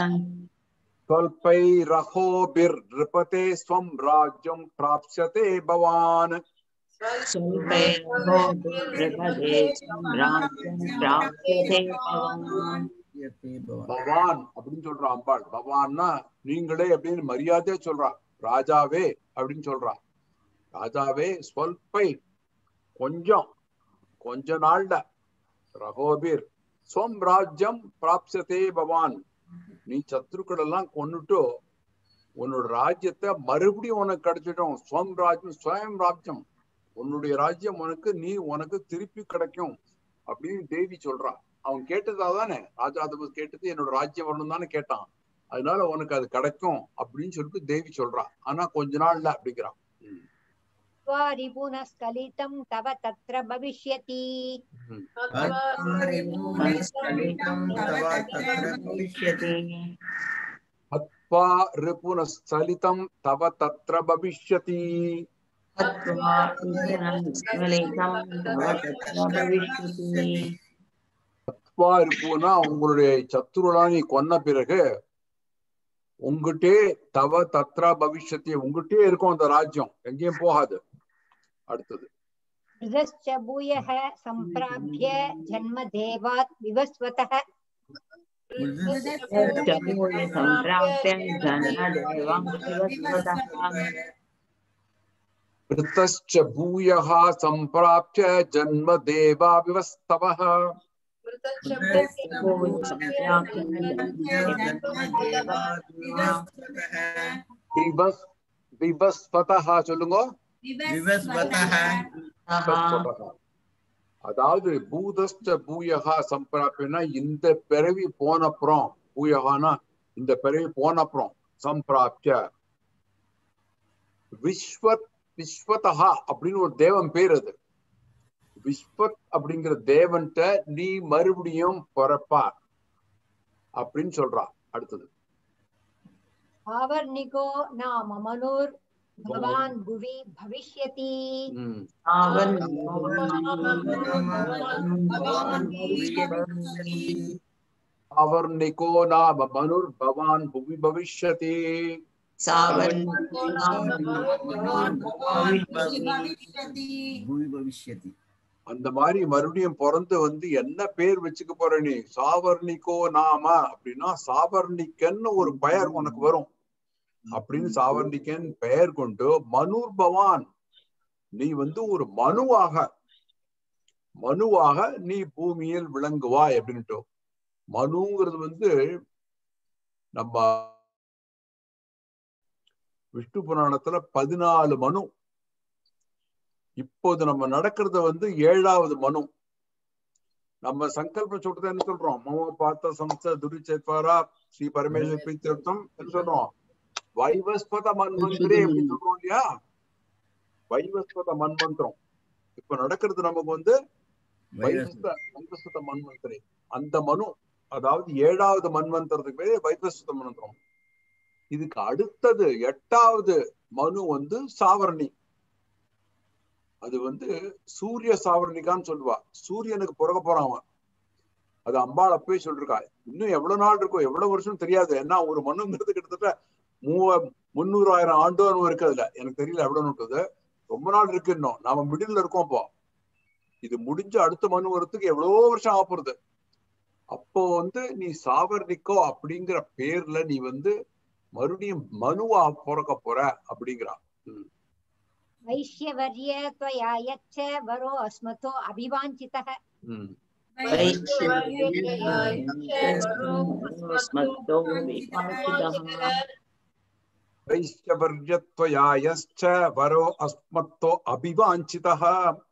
स्वल्पैरहोभिर् नृपते स्वं राज्यं प्राप्स्यते भवान् स्वल्पैरहोभिन् नृपते सम्राज्यं प्राप्यते भवान् பவான் அப்படின்னு சொல்றா அம்பாள் பவான்னா நீங்களே அப்படின்னு மரியாதையா சொல்றா ராஜாவே அப்படின்னு சொல்றா ராஜாவே ஸ்வல்பை கொஞ்சம் கொஞ்ச நாள்ல ரகோபீர் ஸ்வம் ராஜ்யம் பிராப்சதே பவான் நீ சத்ருக்கள் எல்லாம் கொன்னுட்டு உன்னோட ராஜ்யத்தை மறுபடியும் உனக்கு கிடைச்சிடும் ஸ்வம் ராஜ்யம் ஸ்வயம் ராஜ்யம் உன்னுடைய ராஜ்யம் உனக்கு நீ உனக்கு திருப்பி கிடைக்கும் அப்படின்னு தேவி சொல்றா அவன் கேட்டதா தானே ராஜா தபஸ் கேட்டது என்னோட ராஜ்யம் வரணும் தானே கேட்டான் அதனால உனக்கு அது கிடைக்கும் அப்படின்னு சொல்லிட்டு தேவி சொல்றா ஆனா கொஞ்ச நாள்ல அப்படிங்கிறான் त्वारिपुनः स्खलितं तव तत्र भविष्यति हत्वा रिपुनः तव तत्र भविष्यति हत्वा इन्द्रं स्खलितं तव तत्र भविष्यति ஹத்வா இருப்போனா உங்களுடைய சத்துருளா நீ கொன்ன பிறகு உங்ககிட்டே தவ தத்ரா பவிஷ்யத்தி உங்ககிட்டே இருக்கும் அந்த ராஜ்யம் எங்கேயும் போகாது அடுத்தது मृधश्च भूयः सम्प्राप्य जन्मदेवात् विवस्वतः जमूय सम्प्राप्य जन्मदेवं शिवस्वतः ऋतश्च भूयः सम्प्राप्य जन्म देवा विवस्तवः भूय सम्प्राप्य विवस् विवस्वतः சொல்லுங்க जन्मदेवः விவஸ்வதः. அதாவது பூதஸ்ட பூயகா சம்பிராப்பினா இந்த பிறவி போனப்புறம் பூயகானா இந்த பிறவி போனப்புறம் சம்பிராப்திய விஸ்வத் விஸ்வதா அப்படின்னு ஒரு தேவன் பேர் அது விஸ்வத் அப்படிங்கிற தேவன்ட்ட நீ மறுபடியும் பிறப்பா அப்படின்னு சொல்றா அடுத்தது आवर्णिको नाम मनुर् भवान् भुवि भविष्यति உம் அவர்ணிகோ நாம மனுர் பவான் புவி பவிஷ்யதி भूमि भविष्यति அந்த மாதிரி மறுபடியும் பிறந்து வந்து என்ன பேர் வச்சுக்க போற நீ சாவர்ணிகோ நாம அப்படின்னா சாவர்ணிக்கன்னு ஒரு பெயர் உனக்கு வரும் அப்படின்னு சாவர்ணிக்கன் பெயர் கொண்டு மனுர் பவான் நீ வந்து ஒரு மனுவாக மனுவாக நீ பூமியில் விளங்குவாய் அப்படின்ட்டு மனுங்கிறது வந்து நம்ம விஷ்ணு புராணத்துல பதினாலு மனு இப்போது நம்ம நடக்கிறத வந்து ஏழாவது மனு நம்ம சங்கல்பம் சொல்றது என்ன சொல்றோம் மம பார்த்த சம்ச துரிச்சேத்வாரா ஸ்ரீ பரமேஸ்வர் பிரீத்திருத்தம் என்ன சொல்றோம் வைவஸ்பத மன்வந்திரே அப்படின்னு சொல்றோம் இல்லையா வைவஸ்பத மன்வந்திரம் இப்ப நடக்கிறது நமக்கு வந்து வைவஸ்த வைவஸ்வத மன்வந்திரே அந்த மனு அதாவது ஏழாவது மன்வந்திரத்துக்கு பேரு வைவஸ்வத மன்வந்திரம் இதுக்கு அடுத்தது எட்டாவது மனு வந்து சாவரணி அது வந்து சூரிய சாவரணிக்கான்னு சொல்லுவா சூரியனுக்கு பிறக்க போறான் அவன் அது அம்பாள் அப்பவே சொல்லிருக்கா இன்னும் எவ்வளவு நாள் இருக்கும் எவ்வளவு வருஷம் தெரியாது ஏன்னா ஒரு மனுங்கிறது கிட்டத்தட்ட மூவ முன்னூறாயிரம் ஆண்டு இருக்கு அதுல எனக்கு தெரியல எவ்வளவு இருக்குது ரொம்ப நாள் இருக்கு இன்னும் நாம மிடில் இருக்கோம் இப்போ இது முடிஞ்சு அடுத்த மனு வரத்துக்கு எவ்வளவோ வருஷம் ஆக போறது அப்போ வந்து நீ சாவர்ணிக்கோ அப்படிங்கிற பேர்ல நீ வந்து மறுபடியும் மனுவா பிறக்க போற அப்படிங்கிறா वैश्यवर्य त्वया यच्च वरो अस्मतो अभिवाञ्छितः உம் स्मत्तो विपाचितः वैश्यवर्यत्वया यश्च वरो अस्मत्तो अभिवाञ्छितः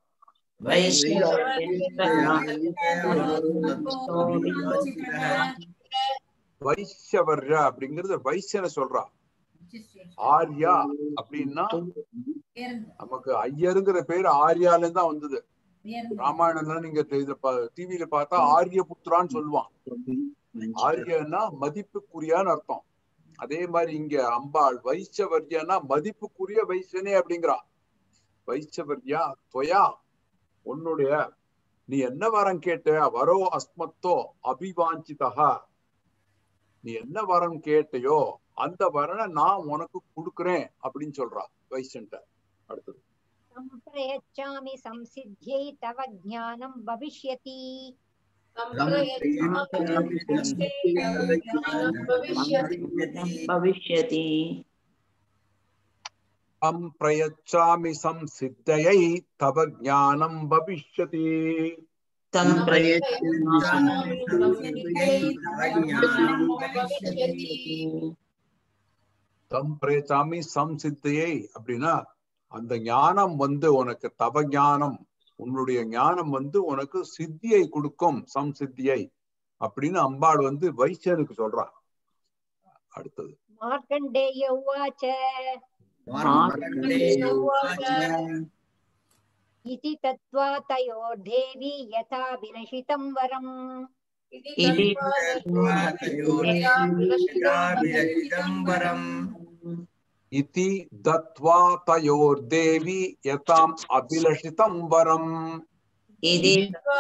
வைஷ்யவர்ய அப்படிங்கிறது வைசியனை சொல்றா ஆர்யா அப்படின்னா நமக்கு ஐயருங்கிற பேர் ஆர்யால இருந்து தான் வந்தது ராமாயணம்ல நீங்க டிவியில பார்த்தா ஆரிய புத்திரான்னு சொல்லுவான் ஆரியன்னா மதிப்புக்குரியான்னு அர்த்தம் அதே மாதிரி இங்க அம்பாள் வைஷ்யவர்யனா மதிப்புக்குரிய வைசியனே அப்படிங்கிறா வைச்சவர்யா துவயா உன்னுடைய நீ என்ன வரம் கேட்ட வரோ அஸ்மத்தோ அபிவாஞ்சிதா நீ என்ன வரம் கேட்டையோ அந்த வரனை நான் உனக்கு கொடுக்குறேன் அப்படின்னு சொல்றா வைசன்ட்ட அடுத்தது सम्प्रयच्छामि संसिद्ध्यै तव ज्ञानं भविष्यति भविष्यति அம் பிரயச்சாமி சம்சித்தையை தவ ஞானம் பவிஷ்யதி तं தம் பிரயச்சாமி சம்சித்தையை அப்படின்னா அந்த ஞானம் வந்து உனக்கு தவ ஞானம் உன்னுடைய ஞானம் வந்து உனக்கு சித்தியை கொடுக்கும் சம்சித்தியை அப்படின்னு அம்பாள் வந்து வைசியனுக்கு சொல்றா அடுத்தது मार्कण्डेय उवाच इति तत्त्वा तयोर्देवी यथा विलसितं वरम् इति இதி தத்வா தயோர்தேவி யதாம் அபிலஷிதம் வரம் इति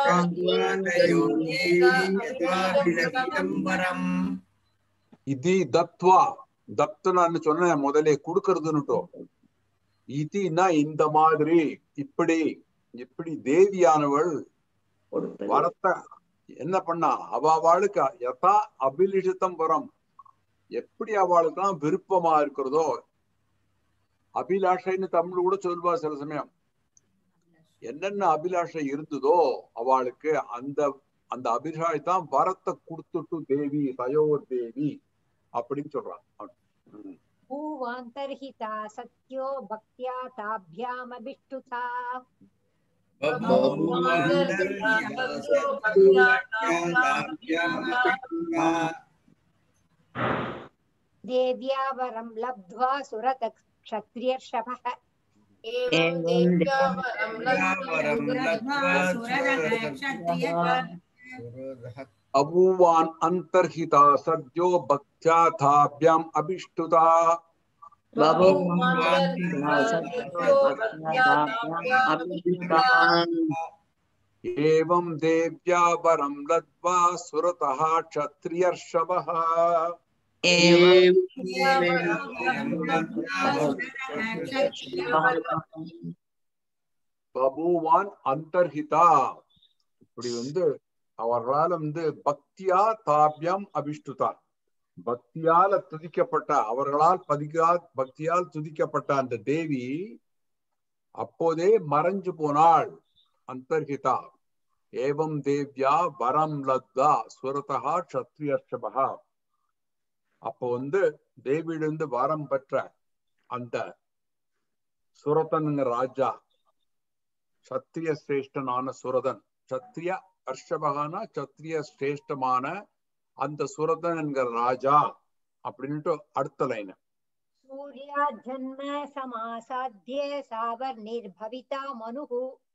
இதி தத்வா தத்துனான்னு சொன்னேன் முதலே கொடுக்கறதுன்னுட்டோம் இதினா இந்த மாதிரி இப்படி இப்படி தேவியானவள் கொடுப்பது வரத்தை என்ன பண்ணா அவ அவளுக்கு யதா அபிலிஷிதம் வரம் எப்படி அவளுக்குலாம் விருப்பமா இருக்கிறதோ அபிலாஷைன்னு தமிழ் கூட சொல்வா சில சமயம் என்னென்ன அபிலாஷை இருந்ததோ அவளுக்கு அந்த அந்த அபிலாஷை தான் வரத்தை கொடுத்துட்டு தேவி தயோர் தேவி அப்படின்னு சொல்றான் ம். भूवान्तर्हिता सत्यो भक्त्या ताभ्यामभिष्टुता देव्या वरं लब्ध्वा सुरत क्षत्रियर्षभः एवं அபூவான் அந்தர்ஹிதா சத்யோ பக்தியா தாபியாம் அபிஷ்டுதா ஏவம் தேவ்யா வரம் லத்வா சுரதः க்ஷத்ரியர்ஷவः பபூவான் அந்தர்ஹிதா இப்படி வந்து அவர்களால் வந்து பக்தியா தாபியம் அபிஷ்டுதா பக்தியால துதிக்கப்பட்ட அவர்களால் பதிகா பக்தியால் துதிக்கப்பட்ட அந்த தேவி அப்போதே மறைஞ்சு போனாள் அந்தர்ஹிதா ஏவம் தேவ்யா வரம் லத்தா சுரதா க்ஷத்ரியர்ஷபா அப்போ வந்து தேவியிலிருந்து வரம் பெற்ற அந்த சுரதனுங்க ராஜா சத்திரிய சிரேஷ்டனான சுரதன் சத்திரிய ஹர்ஷபகான சத்திரிய சிரேஷ்டமான அந்த சுரதன் என்கிற ராஜா அப்படின்ட்டு அடுத்த லைன் सूर्या जन्म समासाध्ये सावर्णिर्भविता मनुः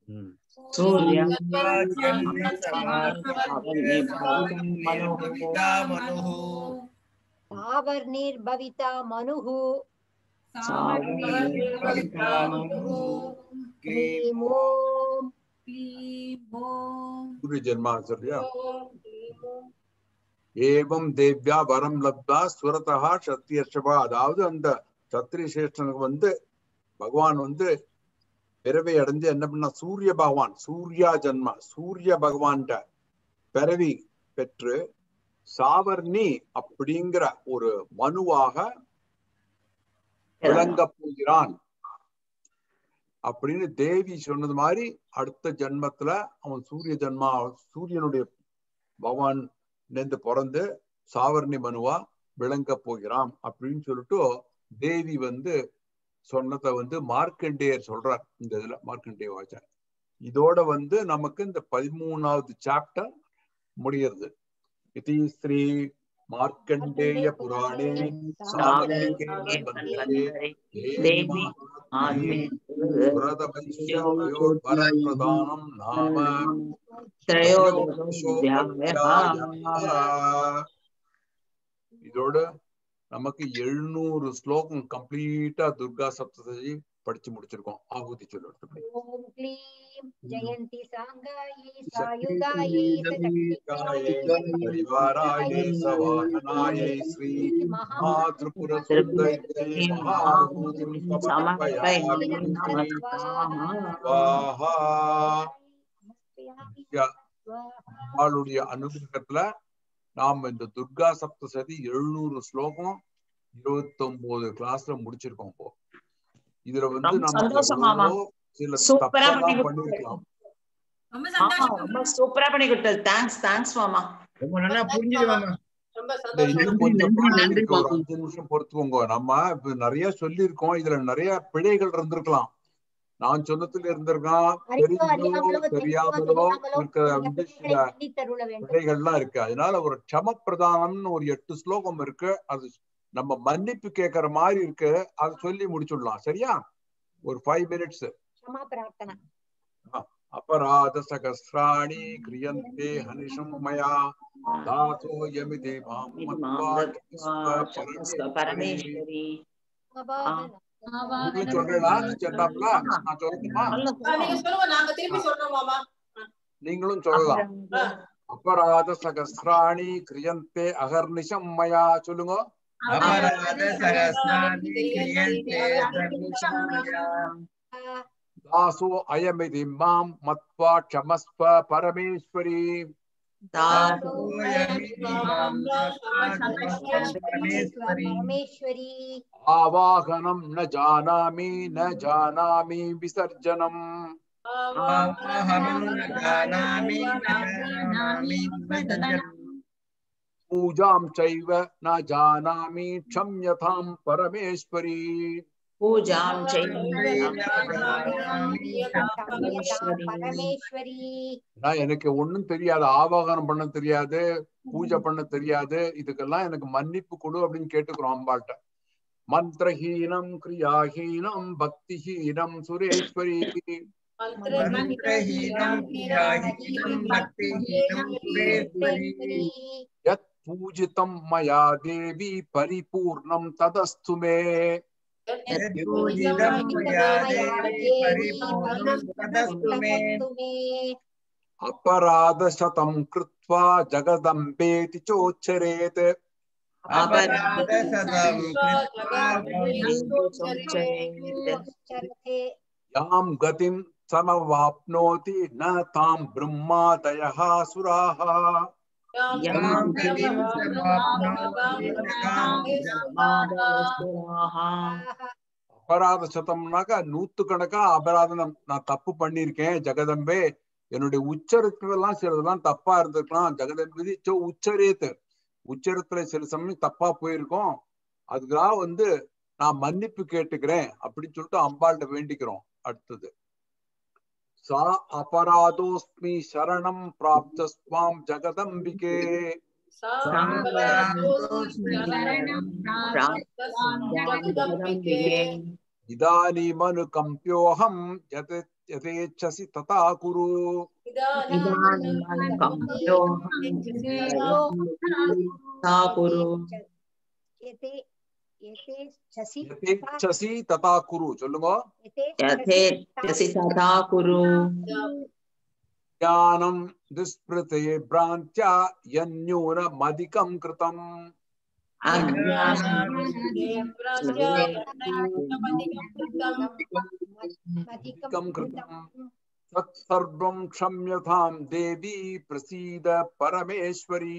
सावर्णिर्भविता मनुः क्लीं ॐ சூரிய ஜென்மா சரியா ஏவம் தேவ்யா வரம் லப்தா சுரதா சத்தியர்ஷபா அதாவது அந்த சத்திரிய சிரேஷ்டனுக்கு வந்து பகவான் வந்து பிறவை அடைஞ்சு என்ன பண்ணா சூரிய பகவான் சூர்யா ஜன்மா சூரிய பகவான்கிட்ட பிறவி பெற்று சாவர்ணி அப்படிங்கிற ஒரு மனுவாக விளங்கப் போகிறான் அப்படின்னு தேவி சொன்னது மாதிரி அடுத்த ஜென்மத்துல அவன் சூரிய ஜென்மா சூரியனுடைய பகவான் நேர்ந்து பிறந்து சாவர்ணி மனுவா விளங்க போகிறான் அப்படின்னு சொல்லிட்டு தேவி வந்து சொன்னதை வந்து மார்க்கண்டேயர் சொல்றார் இந்த இதுல மார்க்கண்டேய வாச்சர் இதோட வந்து நமக்கு இந்த பதிமூணாவது சாப்டர் முடிகிறது இது ஸ்ரீ மார்க்கண்டேய புராணே சாவர்ணிகே வந்தே தேவி வரதவசியோர்வரப்பிரதானம் நாம இதோட நமக்கு எழுநூறு ஸ்லோகம் கம்ப்ளீட்டா துர்கா சப்தசி படிச்சு முடிச்சிருக்கோம் ஆகுதி சொல்லு ॐ क्लीं जयन्ति साङ्गायै सायुगायै சக்திகாயை பரிவாராயை சவாகனாயை ஸ்ரீ மாத்ருபுர சுந்தரி மகாபூதிம் சமர்ப்பயாமி வாஹா அவளுடைய அனுகிரகத்துல நாம் இந்த துர்கா சப்தசதி எழுநூறு ஸ்லோகம் இருபத்தி ஒன்பது கிளாஸ்ல முடிச்சிருக்கோம் இப்போ இதுல வந்து ரொம்ப நம்ம சந்தோஷம் மாமா. எவ்வளவோ சில சூப்பரா தப்பெல்லாம் பண்ணி பண்ணிருக்கலாம் ரொம்ப ஆமா சந்தோஷம் ரொம்ப சூப்பரா பண்ணி கொடுத்தது தேங்க்ஸ் தேங்க்ஸ் மாமா ரொம்ப நல்லா புரிஞ்சுது மாமா ரொம்ப இல்ல, சந்தோஷம் இன்னும் கொஞ்சம் நன்றி, பாக்கி நன்றி, இருக்கு. ஒரு பாப்பா. அஞ்சு நிமிஷம் பொறுத்துக்கோங்க நம்ம இப்ப நிறைய சொல்லியிருக்கோம் இதுல நிறைய பிழைகள் இருந்திருக்கலாம் நான் சொன்னதுல இருந்திருக்கான் தெரிஞ்சோ தெரியாமலோ இருக்கிற வந்து சில தருள வேண்டும் பிழைகள்லாம் இருக்கு அதனால ஒரு க்ஷம பிரதானம்னு ஒரு எட்டு ஸ்லோகம் இருக்கு அது நம்ம மன்னிப்பு கேட்கற மாதிரி இருக்கு அதை சொல்லி முடிச்சுடலாம் சரியா ஒரு ஃபைவ் மினிட்ஸ் க்ஷமா பிரார்த்தனா अपराध सहस्राणि क्रियन्ते हनिशं मया दातो यमिते मां मत्वा परमेश्वरी பரமேஸ்வரி நீங்களும் சொல்றீங்களா சொன்னாப்ல நான் சொல்லட்டுமா ஆ, நீங்க சொல்லுங்க நாங்க திருப்பி சொல்றோம் மாமா நீங்களும் சொல்லலாம் அபராத சகசிராணி கிரியந்தே அகர்நிஷம் மயா சொல்லுங்க அபராத சகஸ்ராணி கிரியந்தே சர்வசம் மயா. தாசோ அயமிதி மாம் மத்வா க்ஷமஸ்வ பரமேஸ்வரி பரமேஸ்வரி ஆவாகனம் ந ஜானாமி ந ஜானாமி விசர்ஜனம் ஆவாஹனம் ந ஜானாமி ந ஜானாமி விசர்ஜனம். பூஜாம் சைவ ந ஜானாமி க்ஷம்யதாம் பரமேஸ்வரி பூஜாம் பரமேஸ்வரி நான் எனக்கு ஒண்ணும் தெரியாது ஆவாகனம் பண்ண தெரியாது பூஜை பண்ண தெரியாது இதுக்கெல்லாம் எனக்கு மன்னிப்பு கொடு அப்படின்னு கேட்டுக்கிறோம் அம்பாள்கிட்ட மந்திரஹீனம் கிரியாஹீனம் பக்திஹீனம் சுரேஸ்வரி மந்திரஹீனம் கிரியாஹீனம் பக்திஹீனம் சுரேஸ்வரி. யத் பூஜிதம் மயா தேவி பரிபூர்ணம் ததஸ்து மே யத்பூஜிதம் மயா தேவி பரிபூர்ணம் ததஸ்து மே. அபராத சதம் கிருத்வா ஜகதம்பேதி சோச்சரேத் அபராத சதம் चरते யாம் கதிம் சமவாப்னோதி ந தாம் பிரம்மாதயः சுராः யாம் கதிம் சமாப்னோதி அபராத சதம்னாக்கா நூத்து கணக்கா அபராதம் நான் நான் தப்பு பண்ணிருக்கேன் ஜெகதம்பே என்னுடைய உச்சரிக்கிறதெல்லாம் சிலதெல்லாம் தப்பா இருந்திருக்கலாம் ஜெகதம்பதி சோ உச்சரேத்து உச்சரத்துல சில சமயம் தப்பா போயிருக்கோம் அதுக்காக வந்து நான் மன்னிப்பு கேட்டுக்கிறேன் அப்படின்னு சொல்லிட்டு அம்பாள்கிட்ட வேண்டிக்கிறோம் அடுத்தது சா அபராதோஸ்மி சரணம் பிராப்தஸ்வாம் ஜெகதம்பிகே இதானீமனுகம்பியோகம் யத் யதேச்சசி ததா குரு एते एते चसि யதேச்சசி ததா குரு சொல்லுங்க யதேச்சசி ததா குரு ஞானம் துஸ்பிருதே பிராந்தியா யன்யூனமதிகம் கிருதம் अधिकं कृतं। தத் சர்வம் க்ஷம்யதாம் தேவி பிரசீத பரமேஸ்வரி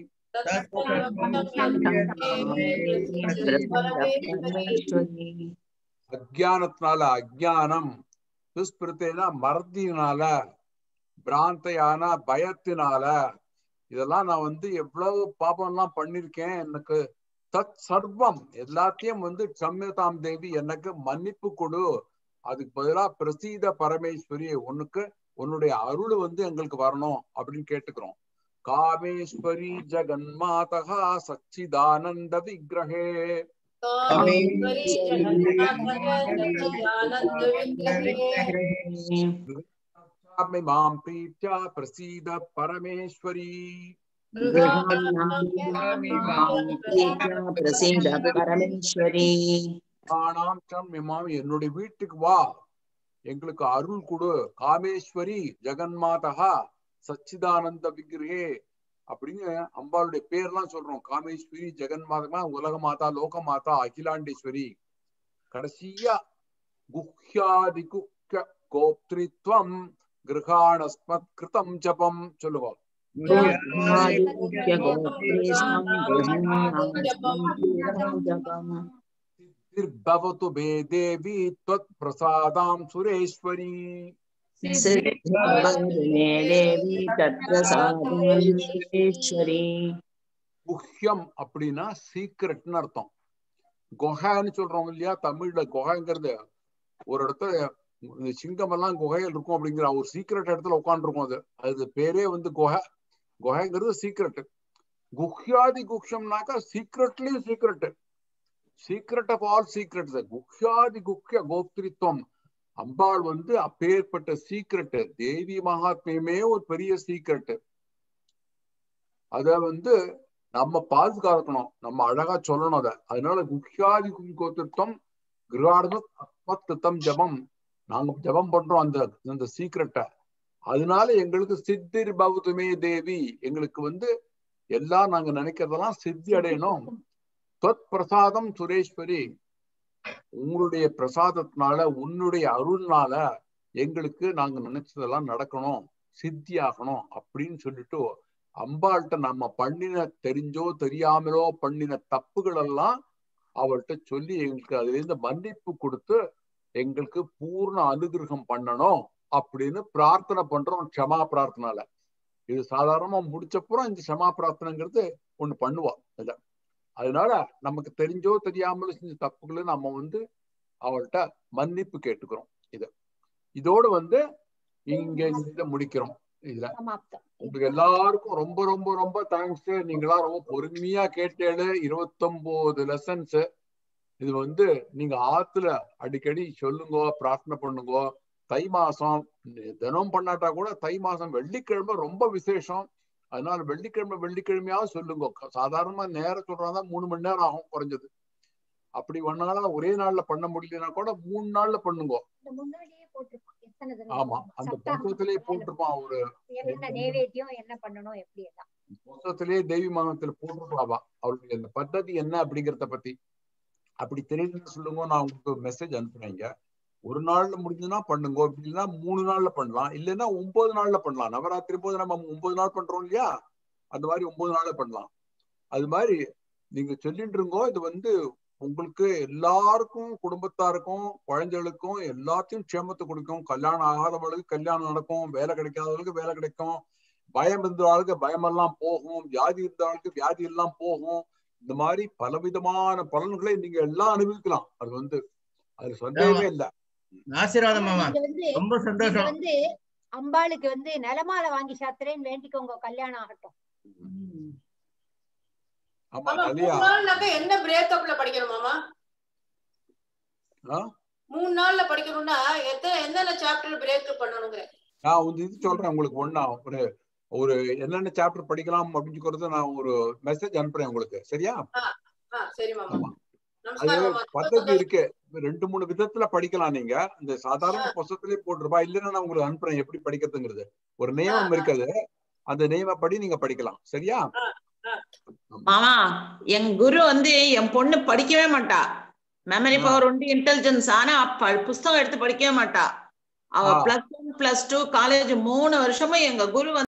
அஜானத்தினால அஜானம் துஸ்பிருத்தேனா மறதியினால பிராந்தையான பயத்தினால இதெல்லாம் நான் வந்து எவ்வளவு பாபம் எல்லாம் பண்ணிருக்கேன் எனக்கு தத் சர்வம் எல்லாத்தையும் வந்து க்ஷம்யதாம் தேவி எனக்கு மன்னிப்பு கொடு அதுக்கு பதிலா பிரசீத பரமேஸ்வரி உனக்கு உன்னுடைய அருள் வந்து எங்களுக்கு வரணும் அப்படின்னு கேட்டுக்கிறோம் காமேஸ்வரி ஜெகன்மாதா சச்சிதானந்த விக்கிரகே சாமி மாம் பிரீத்யா பிரசீத பரமேஸ்வரி பிரசீத பரமேஸ்வரி ஆனாம் சம் இமாம் என்னுடைய வீட்டுக்கு வா எங்களுக்கு அருள் கொடு காமேஸ்வரி ஜெகன்மாதா சச்சிதானந்த விக்கிரகே அப்படின்னு அம்பாளுடைய பேர்லாம் சொல்றோம் காமேஸ்வரி ஜெகன்மாதா உலக மாதா லோக மாதா அகிலாண்டேஸ்வரி கடைசியா குஹ்யாதி குஹ்ய கோப்திரித்வம் கிரகாணஸ்மத் கிருதம் ஜபம் சொல்லுவோம் சித்திர்பவது மே தேவி त्वत् பிரசாதாம் சுரேஸ்வரி தேவி தத்ரசாதீஸ்வரி குஹ்யம் அப்படின்னா சீக்ரெட்னு அர்த்தம் குகைன்னு சொல்றோம் இல்லையா தமிழ்ல குகைங்கிறது ஒரு இடத்துல இந்த சிங்கம் எல்லாம் குகையில் இருக்கும் அப்படிங்கிற ஒரு சீக்ரெட் இடத்துல உட்காந்துருக்கும் அது அது பேரே வந்து குகை குகைங்கிறது சீக்ரெட் குஹ்யாதி குஹ்யம்னாக்கா சீக்ரெட்லயும் secret secret of all secrets குஹ்யாதி குஹ்ய கோப்திரித்துவம் அம்பாள் வந்து அப்பேற்பட்ட சீக்ரெட் தேவி மகாத்மியமே ஒரு பெரிய சீக்ரெட் அத வந்து நம்ம பாதுகாக்கணும் நம்ம அழகா சொல்லணும் அத அதனால குஹ்யாதி கோத்திருத்தம் கிருஹார்த்தம் ஜபம் நாங்க ஜபம் பண்றோம் அந்த அந்த சீக்ரெட்டை அதனால எங்களுக்கு சித்திர் பௌதுமே தேவி எங்களுக்கு வந்து எல்லாம் நாங்க நினைக்கிறதெல்லாம் சித்தி அடையணும் தொத் பிரசாதம் சுரேஸ்வரி உங்களுடைய பிரசாதத்தினால உன்னுடைய அருள்னால எங்களுக்கு நாங்க நினைச்சதெல்லாம் நடக்கணும் சித்தி ஆகணும் அப்படின்னு சொல்லிட்டு அம்பாள்கிட்ட நம்ம பண்ணின தெரிஞ்சோ தெரியாமலோ பண்ணின தப்புகள் எல்லாம் அவள்கிட்ட சொல்லி எங்களுக்கு அதுல இருந்து மன்னிப்பு கொடுத்து எங்களுக்கு பூர்ண அனுகிரகம் பண்ணணும் அப்படின்னு பிரார்த்தனை பண்றோம் க்ஷமா பிரார்த்தனால இது சாதாரணமா முடிச்சப்புறம் இந்த க்ஷமா பிரார்த்தனைங்கிறது ஒண்ணு பண்ணுவோம் இல்ல அதனால நமக்கு தெரிஞ்சோ தெரியாமலோ செஞ்ச தப்புகளை நம்ம வந்து அவள்கிட்ட மன்னிப்பு கேட்டுக்கிறோம் இது இதோடு வந்து இங்க இதை முடிக்கிறோம் இதுல சமாப்தம் உங்களுக்கு எல்லாருக்கும் ரொம்ப ரொம்ப ரொம்ப தேங்க்ஸ் நீங்களா ரொம்ப பொறுமையா கேட்டேளு இருபத்தொன்பது லெசன்ஸ் இது வந்து நீங்க ஆத்துல அடிக்கடி சொல்லுங்க பிரார்த்தனை பண்ணுங்க தை மாசம் தினம் பண்ணாட்டா கூட தை மாசம் வெள்ளிக்கிழமை ரொம்ப விசேஷம் அதனால வெள்ளிக்கிழமை வெள்ளிக்கிழமையாவது சொல்லுங்க சாதாரணமா நேரம் சொல்றாங்க மூணு மணி நேரம் ஆகும் குறைஞ்சது அப்படி ஒன்னால ஒரே நாள்ல பண்ண முடியலன்னா கூட மூணு நாள்ல பண்ணுங்க இந்த முன்னாடியே போட்டிருப்பான் எத்தனை தடவை ஆமா அந்த சப்தாகம் புத்தகத்திலேயே போட்டிருப்பான் ஒரு என்ன நைவேத்தியம் என்ன பண்ணணும் எப்படி எல்லாம் புத்தகத்திலேயே தேவி மாதத்துல போட்டிருப்பாவா அவளுடைய அந்த பద్ధதி என்ன அப்படிங்கறத பத்தி அப்படி தெரியலன்னு சொல்லுங்க நான் உங்களுக்கு மெசேஜ் அனுப்புறேங்க ஒரு நாள்ல முடிஞ்சுன்னா பண்ணுங்க அப்படின்னா மூணு நாள்ல பண்ணலாம் இல்லைன்னா ஒன்பது நாள்ல பண்ணலாம் நவராத்திரி போது நம்ம ஒன்பது நாள் பண்றோம் இல்லையா அந்த மாதிரி ஒன்பது நாள்ல பண்ணலாம் அது மாதிரி நீங்க சொல்லிட்டு இருங்கோ இது வந்து உங்களுக்கு எல்லாருக்கும் குடும்பத்தாருக்கும் குழந்தைகளுக்கும் எல்லாத்தையும் க்ஷேமத்தை கொடுக்கும் கல்யாணம் ஆகாதவர்களுக்கு கல்யாணம் நடக்கும் வேலை கிடைக்காதவர்களுக்கு வேலை கிடைக்கும் பயம் இருந்தவர்களுக்கு பயமெல்லாம் போகும் வியாதி இருந்தவர்களுக்கு வியாதி எல்லாம் போகும் இந்த மாதிரி பலவிதமான பலன்களை நீங்க எல்லாம் அனுபவிக்கலாம் அது வந்து அது சந்தேகமே இல்ல ஆசீர்வாதம் மாமா நீங்க வந்து ரொம்ப நீங்க சந்தோஷம் வந்து அம்பாளுக்கு வந்து நிலமாலை வாங்கி சாத்துறேன்னு வேண்டிக்கோங்க கல்யாணம் ஆகட்டும் ஆமா மாமா நிறையா மூணு நாள்னாக்க என்ன பிரேக்கப்ல படிக்கணும் மாமா ஆ? மூணு நாள்ல படிக்கணும்னா எத்தனை என்னென்ன சாப்டர் பிரேக்கப் பண்ணணுங்கிற நான் வந்து இது சொல்றேன் உங்களுக்கு ஒண்ணா ஒரு ஒரு என்னென்ன சாப்டர் படிக்கலாம் அப்படின்னு சொல்றது நான் ஒரு மெசேஜ் அனுப்புறேன் உங்களுக்கு சரியா ஆ சரி மாமா ஆமா. அது நமஸ்காரம் மாமா ரொம்ப பద్ధதி சந்தோஷம். இருக்கு ரெண்டு மூணு விதத்துல படிக்கலாம் நீங்க இந்த சாதாரண புத்தகத்திலே போட்டிருப்பா இல்லைன்னா நான் உங்களுக்கு அனுப்புறேன் எப்படி படிக்கிறதுங்கிறது ஒரு நியமம் இருக்குது அந்த நியமப்படி நீங்க படிக்கலாம் சரியா மாமா என் குரு வந்து என் பொண்ணு படிக்கவே மாட்டா மெமரி ஆ. பவர் உண்டு இன்டெலிஜென்ஸ் ஆனா ப- புஸ்தகம் எடுத்து படிக்கவே மாட்டா அவ ஆ. Plus one plus two college மூணு வருஷமும் எங்க குரு வந்து